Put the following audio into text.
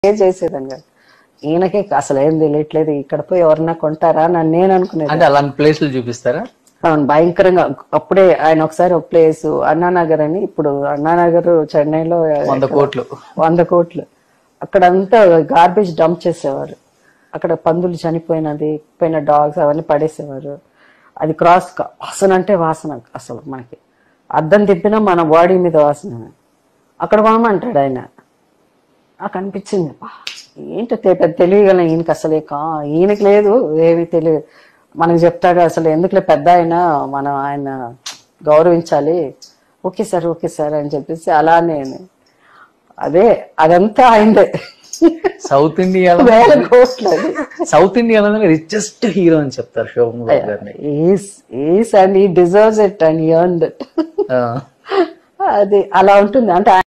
ఏం చేసేదాన్ని కాదు ఈయనకే అసలు ఏం తెలియట్లేదు ఇక్కడ పోయి ఎవరన్నా కొంటారా అని నేను అనుకునేది అంటే అలాంటి ప్లేస్లు చూపిస్తారా అవును భయంకరంగా అప్పుడే ఆయన ఒకసారి ఒక ప్లేస్ అన్నానగర్ అని ఇప్పుడు అన్నానగర్ చెన్నైలో వంద కోట్లు వంద కోట్లు అక్కడంతా గార్బేజ్ డంప్ చేసేవారు అక్కడ పందులు చనిపోయినది పోయిన డాగ్స్ అవన్నీ పడేసేవారు అది క్రాస్ క- వాసన అంటే వాసన అసలు మనకి అద్దం తిప్పినా మన బాడీ మీద వాసన అక్కడ కొనమంటాడు ఆయన నాకు అనిపించింది "అబ్బా, ఏంటో తె- పెద్ద తెలియగల ఈయనకి అసలు ఏ కా- ఈయనకి లేదు ఏమి తెలియదు మనకు చెప్తాగా అసలు ఎందుకులే పెద్ద ఆయన మనం ఆయన గౌరవించాలి ఓకే సార్ ఓకే సార్ అని చెప్పేసి అలానే అదే అదంతా ఆయనదే సౌత్ ఇండియాలో వేల కోట్లు అది సౌత్ ఇండియాలో రిచెస్ట్ హీరో అని చెప్తారు శోభన్ బాబు గారిని is is and he deserves it and earn ఆ. అది అలా ఉంటుంది అంటే